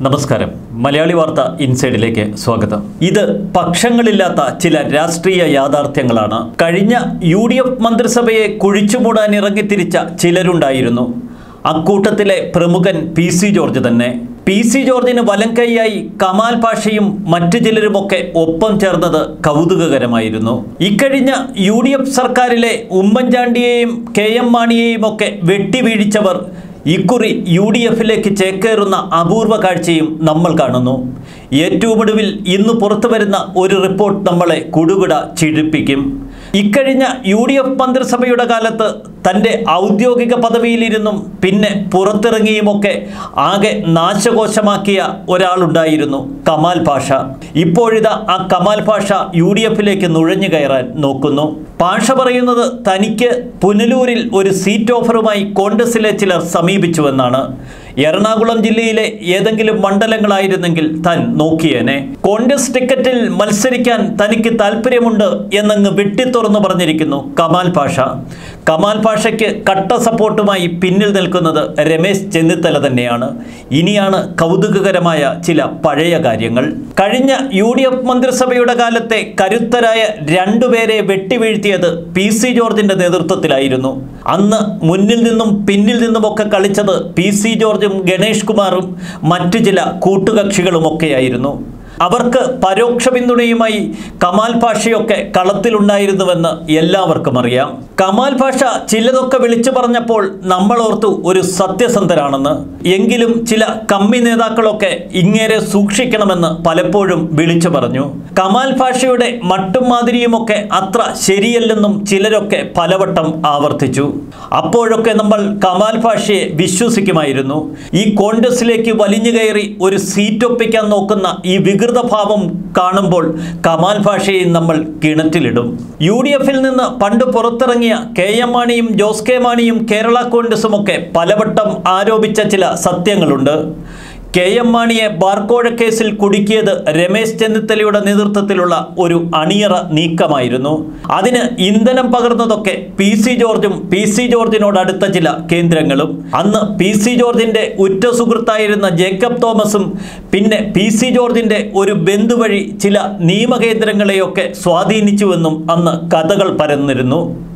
നമസ്കാരം മലയാളി വാർത്ത ഇൻസൈഡിലേക്ക് സ്വാഗതം ഇത് പക്ഷങ്ങളില്ലാത്ത ചില രാഷ്ട്രീയ യാഥാർത്ഥ്യങ്ങളാണ് കഴിഞ്ഞ യു ഡി എഫ് മന്ത്രിസഭയെ കുഴിച്ചുമൂടാൻ ഇറങ്ങിത്തിരിച്ച ചിലരുണ്ടായിരുന്നു അക്കൂട്ടത്തിലെ പ്രമുഖൻ പി സി ജോർജ് തന്നെ പി സി ജോർജിന് വലങ്കൈയായി കമാൽ പാഷയും മറ്റു ചിലരുമൊക്കെ ഒപ്പം ചേർന്നത് കൗതുകകരമായിരുന്നു ഇക്കഴിഞ്ഞ യു ഡി എഫ് സർക്കാരിലെ ഉമ്മൻചാണ്ടിയെയും കെ എം മാണിയെയും ഒക്കെ വെട്ടിവീഴിച്ചവർ ഇക്കുറി യു ഡി എഫിലേക്ക് ചേക്കേറുന്ന അപൂർവ കാഴ്ചയും നമ്മൾ കാണുന്നു ഏറ്റവും ഒടുവിൽ ഇന്ന് പുറത്തു വരുന്ന ഒരു റിപ്പോർട്ട് നമ്മളെ കുടുകുട ചിഴിപ്പിക്കും ഇക്കഴിഞ്ഞ യു ഡി എഫ് മന്ത്രിസഭയുടെ കാലത്ത് തൻ്റെ ഔദ്യോഗിക പദവിയിലിരുന്നും പിന്നെ പുറത്തിറങ്ങിയുമൊക്കെ ആകെ നാശകോശമാക്കിയ ഒരാളുണ്ടായിരുന്നു കമാൽ പാഷ ഇപ്പോഴിതാ ആ കമാൽ പാഷ യു ഡി എഫിലേക്ക് നുഴഞ്ഞു കയറാൻ നോക്കുന്നു പാഷ പറയുന്നത് തനിക്ക് പുനലൂരിൽ ഒരു സീറ്റ് ഓഫറുമായി കോൺഗ്രസിലെ ചിലർ സമീപിച്ചുവെന്നാണ് എറണാകുളം ജില്ലയിലെ ഏതെങ്കിലും മണ്ഡലങ്ങളായിരുന്നെങ്കിൽ താൻ നോക്കിയേനെ കോൺഗ്രസ് ടിക്കറ്റിൽ മത്സരിക്കാൻ തനിക്ക് താല്പര്യമുണ്ട് എന്നങ്ങ് വെട്ടിത്തുറന്നു പറഞ്ഞിരിക്കുന്നു കമാൽ പാഷ കമാൽ പാഷയ്ക്ക് കട്ട സപ്പോർട്ടുമായി പിന്നിൽ നിൽക്കുന്നത് രമേശ് ചെന്നിത്തല തന്നെയാണ് ഇനിയാണ് കൗതുകകരമായ ചില പഴയ കാര്യങ്ങൾ കഴിഞ്ഞ യു ഡി എഫ് മന്ത്രിസഭയുടെ കാലത്തെ കരുത്തരായ രണ്ടുപേരെ വെട്ടിവീഴ്ത്തിയത് പി സി ജോർജിന്റെ നേതൃത്വത്തിലായിരുന്നു അന്ന് മുന്നിൽ നിന്നും പിന്നിൽ നിന്നുമൊക്കെ കളിച്ചത് പി സി ജോർജും ഗണേഷ് കുമാറും മറ്റു ചില കൂട്ടുകക്ഷികളുമൊക്കെയായിരുന്നു അവർക്ക് പരോക്ഷ പിന്തുണയുമായി കമാൽ പാഷയൊക്കെ കളത്തിലുണ്ടായിരുന്നുവെന്ന് എല്ലാവർക്കും അറിയാം കമാൽ പാഷ ചിലതൊക്കെ വിളിച്ചു പറഞ്ഞപ്പോൾ നമ്മൾ ഓർത്തു ഒരു സത്യസന്ധരാണെന്ന് എങ്കിലും ചില കമ്മി നേതാക്കളൊക്കെ ഇങ്ങേരെ സൂക്ഷിക്കണമെന്ന് പലപ്പോഴും വിളിച്ചു പറഞ്ഞു കമാൽ പാഷയുടെ മട്ടും മാതിരിയുമൊക്കെ അത്ര ശരിയല്ലെന്നും ചിലരൊക്കെ പലവട്ടം ആവർത്തിച്ചു അപ്പോഴൊക്കെ നമ്മൾ കമാൽ പാഷയെ വിശ്വസിക്കുമായിരുന്നു ഈ കോൺഗ്രസിലേക്ക് വലിഞ്ഞു കയറി ഒരു സീറ്റ് ഒപ്പിക്കാൻ നോക്കുന്ന ഈ വികൃതഭാവം കാണുമ്പോൾ കമാൽ ഭാഷയും നമ്മൾ കിണറ്റിലിടും യു ഡി എഫിൽ നിന്ന് പണ്ട് പുറത്തിറങ്ങിയ കെ എം മാണിയും ജോസ് കെ മാണിയും കേരള കോൺഗ്രസും ഒക്കെ പലവട്ടം ആരോപിച്ച ചില സത്യങ്ങളുണ്ട് കെ എം മാണിയെ ബാർക്കോഴ കേസിൽ കുടുക്കിയത് രമേശ് ചെന്നിത്തലയുടെ നേതൃത്വത്തിലുള്ള ഒരു അണിയറ നീക്കമായിരുന്നു അതിന് ഇന്ധനം പകർന്നതൊക്കെ പി സി ജോർജും പി സി ജോർജിനോട് അടുത്ത ചില കേന്ദ്രങ്ങളും അന്ന് പി സി ജോർജിന്റെ ഉറ്റ സുഹൃത്തായിരുന്ന ജേക്കബ് തോമസും പിന്നെ പി സി ജോർജിന്റെ ഒരു ബന്ധു വഴി ചില നിയമകേന്ദ്രങ്ങളെയൊക്കെ സ്വാധീനിച്ചുവെന്നും അന്ന് കഥകൾ പരന്നിരുന്നു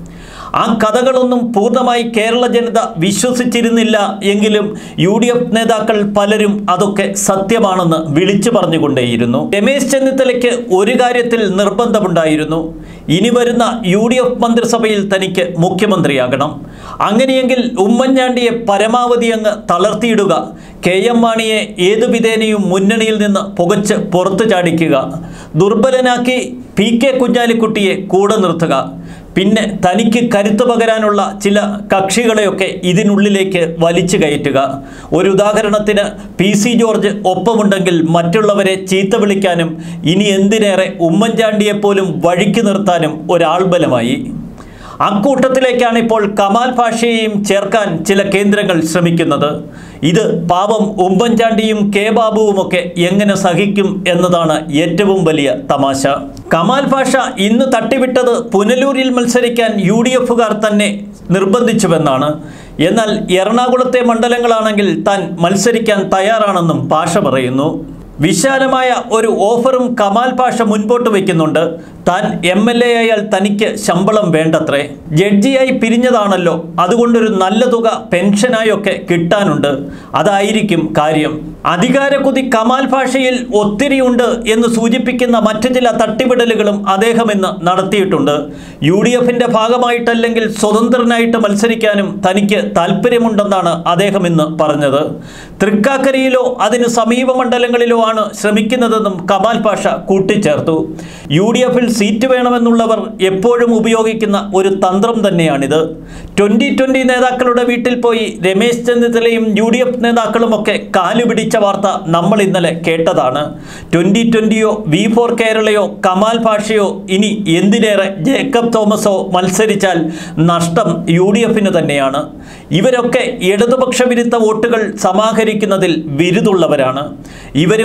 ആ കഥകളൊന്നും പൂർണ്ണമായി കേരള ജനത വിശ്വസിച്ചിരുന്നില്ല എങ്കിലും യു ഡി എഫ് നേതാക്കൾ പലരും അതൊക്കെ സത്യമാണെന്ന് വിളിച്ചു പറഞ്ഞുകൊണ്ടേയിരുന്നു രമേശ് ചെന്നിത്തലയ്ക്ക് ഒരു കാര്യത്തിൽ നിർബന്ധമുണ്ടായിരുന്നു ഇനി വരുന്ന യു ഡി എഫ് മന്ത്രിസഭയിൽ തനിക്ക് മുഖ്യമന്ത്രിയാകണം അങ്ങനെയെങ്കിൽ ഉമ്മൻചാണ്ടിയെ പരമാവധി അങ്ങ് തളർത്തിയിടുക കെ എം മാണിയെ ഏതു വിധേനയും മുന്നണിയിൽ നിന്ന് പുകച്ച് പുറത്തു ചാടിക്കുക ദുർബലനാക്കി പി കെ കുഞ്ഞാലിക്കുട്ടിയെ കൂടെ നിർത്തുക പിന്നെ തനിക്ക് കരുത്ത് പകരാനുള്ള ചില കക്ഷികളെയൊക്കെ ഇതിനുള്ളിലേക്ക് വലിച്ചു കയറ്റുക ഒരു ഉദാഹരണത്തിന് പി സി ജോർജ് ഒപ്പമുണ്ടെങ്കിൽ മറ്റുള്ളവരെ ചീത്ത വിളിക്കാനും ഇനി എന്തിനേറെ ഉമ്മൻചാണ്ടിയെപ്പോലും വഴിക്ക് നിർത്താനും ഒരാൾബലമായി അക്കൂട്ടത്തിലേക്കാണ് ഇപ്പോൾ കമാൽ ഭാഷയെയും ചേർക്കാൻ ചില കേന്ദ്രങ്ങൾ ശ്രമിക്കുന്നത് ഇത് പാപം ഉമ്മൻചാണ്ടിയും കെ ബാബുവുമൊക്കെ എങ്ങനെ സഹിക്കും എന്നതാണ് ഏറ്റവും വലിയ തമാശ കമാൽ ഭാഷ ഇന്ന് തട്ടിവിട്ടത് പുനലൂരിൽ മത്സരിക്കാൻ യു ഡി എഫുകാർ തന്നെ നിർബന്ധിച്ചുവെന്നാണ് എന്നാൽ എറണാകുളത്തെ മണ്ഡലങ്ങളാണെങ്കിൽ താൻ മത്സരിക്കാൻ തയ്യാറാണെന്നും പാഷ പറയുന്നു വിശാലമായ ഒരു ഓഫറും കമാൽ പാഷ മുൻപോട്ട് വയ്ക്കുന്നുണ്ട് താൻ എം എൽ എ ആയാൽ തനിക്ക് ശമ്പളം വേണ്ടത്രേ ജഡ്ജിയായി പിരിഞ്ഞതാണല്ലോ അതുകൊണ്ടൊരു നല്ല തുക പെൻഷനായൊക്കെ കിട്ടാനുണ്ട് അതായിരിക്കും കാര്യം അധികാരക്കുതി കമാൽ ഭാഷയിൽ ഒത്തിരിയുണ്ട് എന്ന് സൂചിപ്പിക്കുന്ന മറ്റു ചില തട്ടിവിടലുകളും അദ്ദേഹം ഇന്ന് നടത്തിയിട്ടുണ്ട് യു ഡി എഫിന്റെ ഭാഗമായിട്ടല്ലെങ്കിൽ സ്വതന്ത്രനായിട്ട് മത്സരിക്കാനും തനിക്ക് താല്പര്യമുണ്ടെന്നാണ് അദ്ദേഹം ഇന്ന് പറഞ്ഞത് തൃക്കാക്കരയിലോ അതിന് സമീപ മണ്ഡലങ്ങളിലോ ആണ് ശ്രമിക്കുന്നതെന്നും കമാൽ പാഷ കൂട്ടിച്ചേർത്തു യു ഡി എഫിൽ സീറ്റ് വേണമെന്നുള്ളവർ എപ്പോഴും ഉപയോഗിക്കുന്ന ഒരു തന്ത്രം തന്നെയാണിത് ട്വൻ്റി ട്വൻ്റി നേതാക്കളുടെ വീട്ടിൽ പോയി രമേശ് ചെന്നിത്തലയും യു ഡി എഫ് നേതാക്കളുമൊക്കെ കാലുപിടിച്ച വാർത്ത നമ്മൾ ഇന്നലെ കേട്ടതാണ് ട്വൻ്റി ട്വൻ്റിയോ വി ഫോർ കേരളയോ കമാൽ ഭാഷയോ ഇനി എന്തിനേറെ ജേക്കബ് തോമസോ മത്സരിച്ചാൽ നഷ്ടം യു ഡി എഫിന് തന്നെയാണ് ഇവരൊക്കെ ഇടതുപക്ഷ വിരുദ്ധ വോട്ടുകൾ സമാഹരിക്കുന്നതിൽ വിരുതുള്ളവരാണ് ഇവരും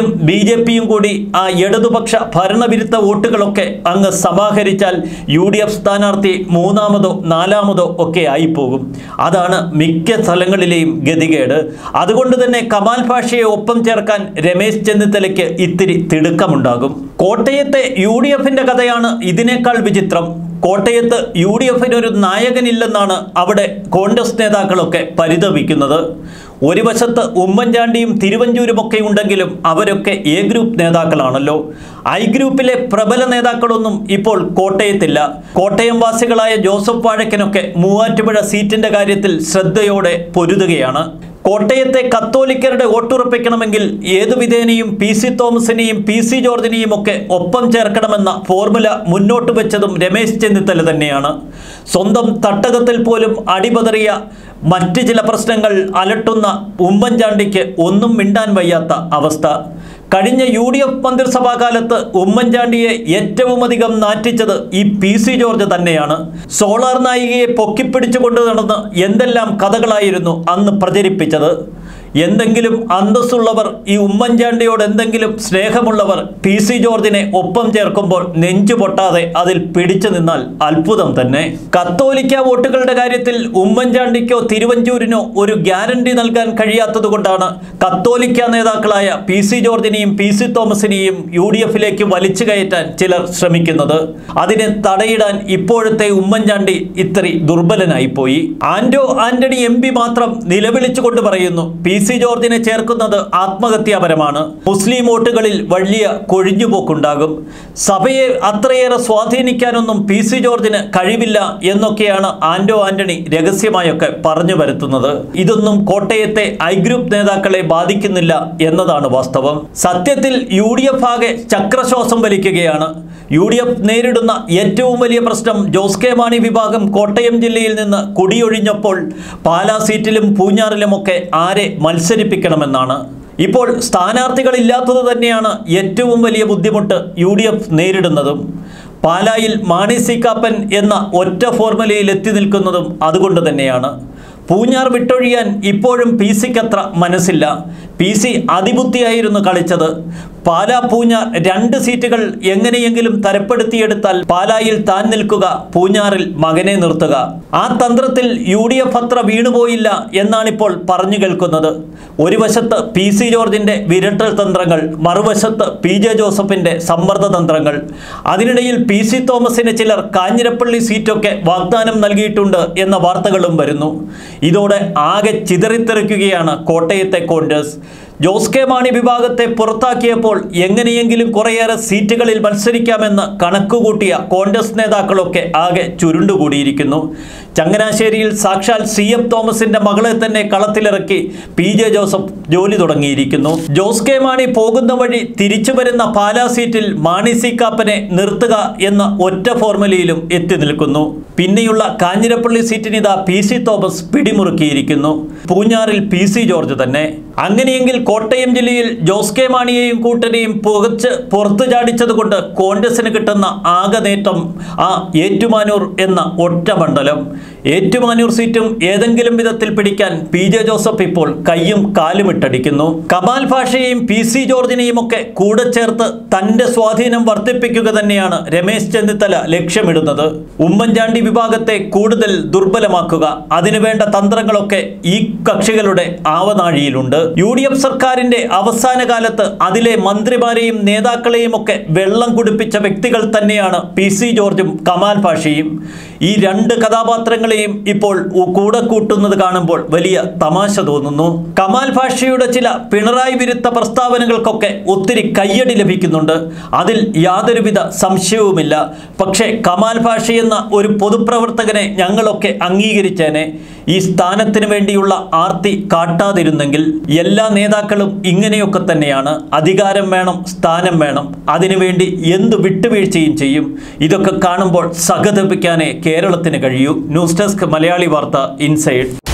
ബി ജെ പിയും കൂടി ആ ഇടതുപക്ഷ ഭരണവിരുദ്ധ വോട്ടുകളൊക്കെ അങ്ങ് സമാഹരിച്ചാൽ യു ഡി എഫ് സ്ഥാനാർത്ഥി മൂന്നാമതോ നാലാമതോ ഒക്കെ ആയിപ്പോകും അതാണ് മിക്ക സ്ഥലങ്ങളിലെയും ഗതികേട് അതുകൊണ്ട് തന്നെ കമാൽ ഭാഷയെ ഒപ്പം ചേർക്കാൻ രമേശ് ചെന്നിത്തലയ്ക്ക് ഇത്തിരി തിടുക്കമുണ്ടാകും കോട്ടയത്തെ യു ഡി എഫിന്റെ കഥയാണ് ഇതിനേക്കാൾ വിചിത്രം കോട്ടയത്ത് യു ഡി എഫിന് ഒരു നായകനില്ലെന്നാണ് അവിടെ കോൺഗ്രസ് നേതാക്കളൊക്കെ പരിതപിക്കുന്നത് ഒരു വശത്ത് ഉമ്മൻചാണ്ടിയും തിരുവഞ്ചൂരുമൊക്കെ ഉണ്ടെങ്കിലും അവരൊക്കെ എ ഗ്രൂപ്പ് നേതാക്കളാണല്ലോ ഐ ഗ്രൂപ്പിലെ പ്രബല നേതാക്കളൊന്നും ഇപ്പോൾ കോട്ടയത്തില്ല കോട്ടയം വാസികളായ ജോസഫ് വാഴക്കനൊക്കെ മൂവാറ്റുപുഴ സീറ്റിന്റെ കാര്യത്തിൽ ശ്രദ്ധയോടെ പൊരുതുകയാണ് കോട്ടയത്തെ കത്തോലിക്കരുടെ വോട്ടുറപ്പിക്കണമെങ്കിൽ ഏതു വിധേനയും പി സി തോമസിനെയും പി സി ജോർജിനെയും ഒക്കെ ഒപ്പം ചേർക്കണമെന്ന ഫോർമുല മുന്നോട്ട് വെച്ചതും രമേശ് ചെന്നിത്തല തന്നെയാണ് സ്വന്തം തട്ടകത്തിൽ പോലും അടിപതറിയ മറ്റ് ചില പ്രശ്നങ്ങൾ അലട്ടുന്ന ഉമ്മൻചാണ്ടിക്ക് ഒന്നും മിണ്ടാൻ വയ്യാത്ത അവസ്ഥ കഴിഞ്ഞ യു ഡി എഫ് മന്ത്രിസഭാ കാലത്ത് ഉമ്മൻചാണ്ടിയെ ഏറ്റവും അധികം നാറ്റിച്ചത് ഈ പി സി ജോർജ് തന്നെയാണ് സോളാർ നായികയെ പൊക്കിപ്പിടിച്ചുകൊണ്ട് നടന്ന് എന്തെല്ലാം കഥകളായിരുന്നു അന്ന് പ്രചരിപ്പിച്ചത് എന്തെങ്കിലും അന്തസ്സുള്ളവർ ഈ ഉമ്മൻചാണ്ടിയോട് എന്തെങ്കിലും സ്നേഹമുള്ളവർ പി സി ജോർജിനെ ഒപ്പം ചേർക്കുമ്പോൾ നെഞ്ചു പൊട്ടാതെ അതിൽ പിടിച്ചു നിന്നാൽ അത്ഭുതം തന്നെ കത്തോലിക്ക വോട്ടുകളുടെ കാര്യത്തിൽ ഉമ്മൻചാണ്ടിക്കോ തിരുവഞ്ചൂരിനോ ഒരു ഗ്യാരണ്ടി നൽകാൻ കഴിയാത്തതുകൊണ്ടാണ് കത്തോലിക്ക നേതാക്കളായ പി സി ജോർജിനെയും പി സി തോമസിനെയും യു ഡി എഫിലേക്ക് വലിച്ചു കയറ്റാൻ ചിലർ ശ്രമിക്കുന്നത് അതിനെ തടയിടാൻ ഇപ്പോഴത്തെ ഉമ്മൻചാണ്ടി ഇത്തിരി ദുർബലനായിപ്പോയി ആന്റോ ആന്റണി എം പി മാത്രം നിലവിളിച്ചുകൊണ്ട് പറയുന്നു പി സി ജോർജിനെ ചേർക്കുന്നത് ആത്മഹത്യാപരമാണ് മുസ്ലിം വോട്ടുകളിൽ വലിയ കൊഴിഞ്ഞുപോക്കുണ്ടാകും സഭയെ അത്രയേറെ സ്വാധീനിക്കാനൊന്നും പി സി ജോർജിന് കഴിവില്ല എന്നൊക്കെയാണ് ആന്റോ ആന്റണി രഹസ്യമായൊക്കെ പറഞ്ഞു വരുത്തുന്നത് ഇതൊന്നും കോട്ടയത്തെ ഐ ഗ്രൂപ്പ് നേതാക്കളെ ബാധിക്കുന്നില്ല എന്നതാണ് വാസ്തവം സത്യത്തിൽ യു ഡി എഫ് ആകെ ചക്രശ്വാസം വലിക്കുകയാണ് യു ഡി എഫ് നേരിടുന്ന ഏറ്റവും വലിയ പ്രശ്നം ജോസ് കെ മാണി വിഭാഗം കോട്ടയം ജില്ലയിൽ നിന്ന് കുടിയൊഴിഞ്ഞപ്പോൾ പാലാ സീറ്റിലും പൂഞ്ഞാറിലുമൊക്കെ ആരെ മത്സരിപ്പിക്കണമെന്നാണ് ഇപ്പോൾ സ്ഥാനാർത്ഥികളില്ലാത്തത് തന്നെയാണ് ഏറ്റവും വലിയ ബുദ്ധിമുട്ട് യു ഡി എഫ് നേരിടുന്നതും പാലായിൽ മാണി സി കാപ്പൻ എന്ന ഒറ്റ ഫോർമുലയിൽ എത്തി നിൽക്കുന്നതും അതുകൊണ്ട് തന്നെയാണ് പൂഞ്ഞാർ വിട്ടൊഴിയാൻ ഇപ്പോഴും പി സിക്കത്ര മനസ്സില്ല പി സി അതിബുദ്ധിയായിരുന്നു കളിച്ചത് പാലാ പൂഞ്ഞാർ രണ്ട് സീറ്റുകൾ എങ്ങനെയെങ്കിലും തരപ്പെടുത്തിയെടുത്താൽ പാലായിൽ താൻ നിൽക്കുക പൂഞ്ഞാറിൽ മകനെ നിർത്തുക ആ തന്ത്രത്തിൽ യു ഡി എഫ് അത്ര വീണുപോയില്ല എന്നാണിപ്പോൾ പറഞ്ഞു കേൾക്കുന്നത് ഒരു വശത്ത് പി സി ജോർജിന്റെ വിരട്ടൽ തന്ത്രങ്ങൾ മറുവശത്ത് പി ജെ ജോസഫിന്റെ സമ്മർദ്ദ തന്ത്രങ്ങൾ അതിനിടയിൽ പി സി തോമസിന് ചിലർ കാഞ്ഞിരപ്പള്ളി സീറ്റൊക്കെ വാഗ്ദാനം നൽകിയിട്ടുണ്ട് എന്ന വാർത്തകളും വരുന്നു ഇതോടെ ആകെ ചിതറിത്തെറിക്കുകയാണ് കോട്ടയത്തെ കോൺഗ്രസ് ജോസ് കെ മാണി വിഭാഗത്തെ പുറത്താക്കിയപ്പോൾ എങ്ങനെയെങ്കിലും കുറേയേറെ സീറ്റുകളിൽ മത്സരിക്കാമെന്ന് കണക്കുകൂട്ടിയ കോൺഗ്രസ് നേതാക്കളൊക്കെ ആകെ ചുരുണ്ടുകൂടിയിരിക്കുന്നു ചങ്ങനാശ്ശേരിയിൽ സാക്ഷാൽ സി എം തോമസിന്റെ മകളെ തന്നെ കളത്തിലിറക്കി പി ജെ ജോസഫ് ജോലി തുടങ്ങിയിരിക്കുന്നു ജോസ് കെ മാണി പോകുന്ന വഴി തിരിച്ചു വരുന്ന പാലാ സീറ്റിൽ മാണി സി കാപ്പനെ നിർത്തുക എന്ന ഒറ്റ ഫോർമുലയിലും എത്തി നിൽക്കുന്നു പിന്നെയുള്ള കാഞ്ഞിരപ്പള്ളി സീറ്റിനിതാ പി സി തോമസ് പിടിമുറുക്കിയിരിക്കുന്നു പൂഞ്ഞാറിൽ പി സി ജോർജ് തന്നെ അങ്ങനെയെങ്കിൽ കോട്ടയം ജില്ലയിൽ ജോസ് കെ മാണിയെയും കൂട്ടരെയും പുകച്ച് പുറത്തു ചാടിച്ചതുകൊണ്ട് കോൺഗ്രസിന് കിട്ടുന്ന ആകെ നേട്ടം ആ ഏറ്റുമാനൂർ എന്ന ഒറ്റ മണ്ഡലം ഏറ്റുമാനൂർ സീറ്റും ഏതെങ്കിലും വിധത്തിൽ പിടിക്കാൻ പി ജെ ജോസഫ് ഇപ്പോൾ കയ്യും കാലും ഇട്ടടിക്കുന്നു കമാൽ ഭാഷയെയും പി സി ജോർജിനെയും ഒക്കെ കൂടെ ചേർത്ത് തന്റെ സ്വാധീനം വർദ്ധിപ്പിക്കുക തന്നെയാണ് രമേശ് ചെന്നിത്തല ലക്ഷ്യമിടുന്നത് ഉമ്മൻചാണ്ടി വിഭാഗത്തെ കൂടുതൽ ദുർബലമാക്കുക അതിനുവേണ്ട തന്ത്രങ്ങളൊക്കെ ഈ കക്ഷികളുടെ ആവനാഴിയിലുണ്ട് യു ഡി എഫ് സർക്കാരിന്റെ അവസാന കാലത്ത് അതിലെ മന്ത്രിമാരെയും നേതാക്കളെയും ഒക്കെ വെള്ളം കുടിപ്പിച്ച വ്യക്തികൾ തന്നെയാണ് പി സി ജോർജും കമാൽ ഭാഷയും ഈ രണ്ട് കഥാപാത്രങ്ങളെയും ഇപ്പോൾ ഉ- കൂടെ കൂട്ടുന്നത് കാണുമ്പോൾ വലിയ തമാശ തോന്നുന്നു കമാൽ ഭാഷയുടെ ചില പിണറായി വിരുദ്ധ പ്രസ്താവനകൾക്കൊക്കെ ഒത്തിരി കയ്യടി ലഭിക്കുന്നുണ്ട് അതിൽ യാതൊരുവിധ സംശയവുമില്ല പക്ഷേ കമാൽ ഭാഷ എന്ന ഒരു പൊതുപ്രവർത്തകനെ ഞങ്ങളൊക്കെ അംഗീകരിച്ചേനെ ഈ സ്ഥാനത്തിന് വേണ്ടിയുള്ള ആർത്തി കാട്ടാതിരുന്നെങ്കിൽ എല്ലാ നേതാക്കളും ഇങ്ങനെയൊക്കെ തന്നെയാണ് അധികാരം വേണം സ്ഥാനം വേണം അതിനുവേണ്ടി എന്ത് വിട്ടുവീഴ്ചയും ചെയ്യും ഇതൊക്കെ കാണുമ്പോൾ സഹതപിക്കാനേ കേരളത്തിന് കഴിയൂ ന്യൂസ് ഡെസ്ക് മലയാളി വാർത്ത ഇൻസൈഡ്